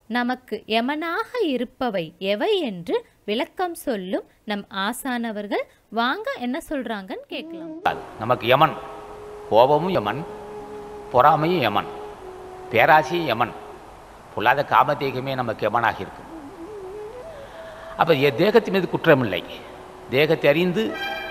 நமக்கு யமனாக இருப்பவை எவை என்று விளக்கம் சொல்லும் நம் ஆசானவர்கள் வாங்க என்ன சொல்றாங்கன்னு கேட்கலாம் நமக்கு யமன் கோபமும் யமன் பொறாமையும் யமன் பேராசையும் யமன் பொல்லாத காமதேகமே நமக்கு யமனாக இருக்கும் அப்போ தேகத்தின் மீது குற்றமில்லை தேகத்தை அறிந்து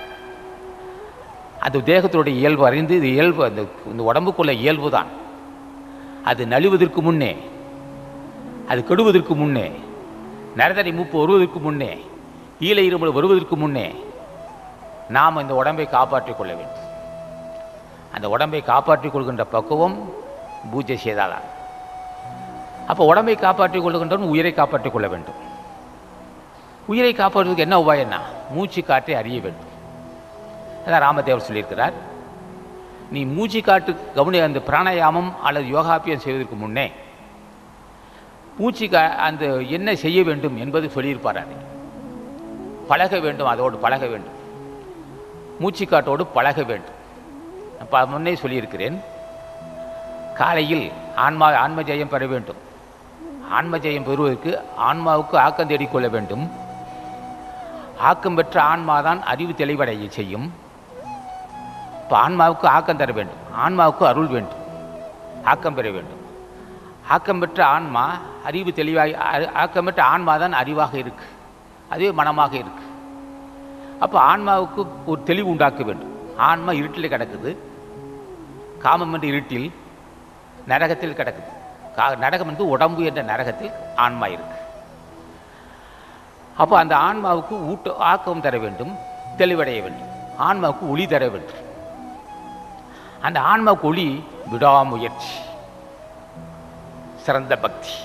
அது தேகத்தினுடைய இயல்பு அறிந்து இது இயல்பு அந்த இந்த உடம்புக்குள்ள இயல்பு தான் அது நலிவதற்கு முன்னே அது கெடுவதற்கு முன்னே நரதனை மூப்பு வருவதற்கு முன்னே ஈழை இருமல் வருவதற்கு முன்னே நாம் இந்த உடம்பை காப்பாற்றிக் கொள்ள வேண்டும் அந்த உடம்பை காப்பாற்றிக் கொள்கின்ற பக்குவம் பூஜை செய்தாதான் அப்போ உடம்பை காப்பாற்றிக் கொள்கின்றவன் உயிரை காப்பாற்றிக் கொள்ள வேண்டும் உயிரை காப்பாற்றுவதற்கு என்ன உபாயம்னா மூச்சு காற்றை அறிய வேண்டும் அதான் ராமதேவர் சொல்லியிருக்கிறார் நீ மூச்சு காட்டு கவனி அந்த பிராணாயாமம் அல்லது யோகாபியம் செய்வதற்கு முன்னே மூச்சு கா அந்த என்ன செய்ய வேண்டும் என்பது சொல்லியிருப்பார் அதை பழக வேண்டும் அதோடு பழக வேண்டும் மூச்சு காட்டோடு பழக வேண்டும் அப்போ முன்னே சொல்லியிருக்கிறேன் காலையில் ஆன்மா ஆன்ம ஜெயம் பெற வேண்டும் ஆன்ம ஜெயம் பெறுவதற்கு ஆன்மாவுக்கு ஆக்கம் தேடிக்கொள்ள வேண்டும் ஆக்கம் பெற்ற ஆன்மாதான் அறிவு தெளிவடைய செய்யும் இப்போ ஆன்மாவுக்கு ஆக்கம் தர வேண்டும் ஆன்மாவுக்கு அருள் வேண்டும் ஆக்கம் பெற வேண்டும் ஆக்கம் பெற்ற ஆன்மா அறிவு தெளிவாக அ- ஆக்கம் பெற்ற ஆன்மா தான் அறிவாக இருக்கு அதுவே மனமாக இருக்கு அப்போ ஆன்மாவுக்கு ஒரு தெளிவு உண்டாக்க வேண்டும் ஆன்மா இருட்டில் கிடக்குது காமம் என்ற இருட்டில் நரகத்தில் கிடக்குது கா நரகம் என்று உடம்பு என்ற நரகத்தில் ஆன்மா இருக்கு அப்போ அந்த ஆன்மாவுக்கு ஊட்ட ஆக்கம் தர வேண்டும் தெளிவடைய வேண்டும் ஆன்மாவுக்கு ஒளி தர வேண்டும் அந்த ஆன்மாவுக்கு ஒளி விடாமுயற்சி சிறந்த பக்தி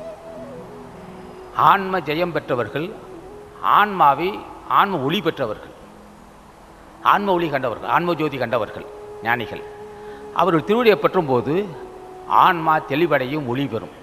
ஆன்ம ஜெயம் பெற்றவர்கள் ஆன்மாவை ஆன்ம ஒளி பெற்றவர்கள் ஆன்ம ஒளி கண்டவர்கள் ஆன்ம ஜோதி கண்டவர்கள் ஞானிகள் அவர்கள் திருவடியை பற்றும்போது ஆன்மா தெளிவடையும் ஒளி பெறும்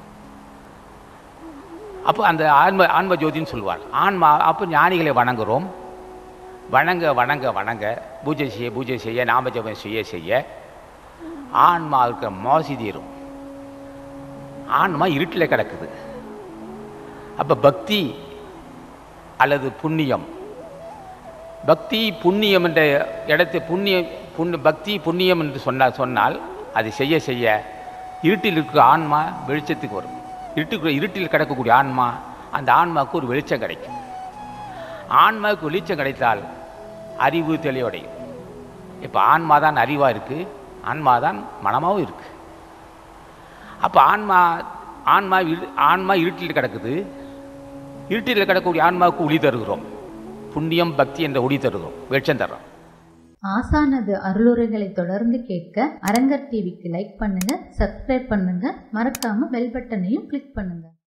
அப்போ அந்த ஆன்ம ஆன்ம ஜோதின்னு சொல்லுவார் ஆன்மா அப்போ ஞானிகளை வணங்குகிறோம் வணங்க வணங்க வணங்க பூஜை செய்ய பூஜை செய்ய நாம ஜெபம் செய்ய செய்ய ஆன்மா இருக்கிற மாசி தீரும் ஆன்மா இருட்டில் கிடக்குது அப்போ பக்தி அல்லது புண்ணியம் பக்தி புண்ணியம் என்ற இடத்தை புண்ணிய புண்ண பக்தி புண்ணியம் என்று சொன்னால் சொன்னால் அது செய்ய செய்ய இருட்டில் இருக்கிற ஆன்மா வெளிச்சத்துக்கு வரும் இருட்டுக்கு இருட்டில் கிடக்கக்கூடிய ஆன்மா அந்த ஆன்மாவுக்கு ஒரு வெளிச்சம் கிடைக்கும் ஆன்மாவுக்கு வெளிச்சம் கிடைத்தால் அறிவு தெளிவடையும் இப்போ ஆன்மா தான் அறிவாக இருக்குது ஆன்மா தான் மனமாகவும் இருக்குது அப்போ ஆன்மா ஆன்மா இரு- ஆன்மா இருட்டில் கிடக்குது இருட்டில் கிடக்கக்கூடிய ஆன்மாவுக்கு ஒளி தருகிறோம் புண்ணியம் பக்தி என்ற ஒளி தருகிறோம் வெளிச்சம் தர்றோம் ஆசானது அருளுரைகளை தொடர்ந்து கேட்க அரங்கர் டிவிக்கு லைக் பண்ணுங்க சப்ஸ்கிரைப் பண்ணுங்க மறக்காம பெல் பட்டனையும் கிளிக் பண்ணுங்க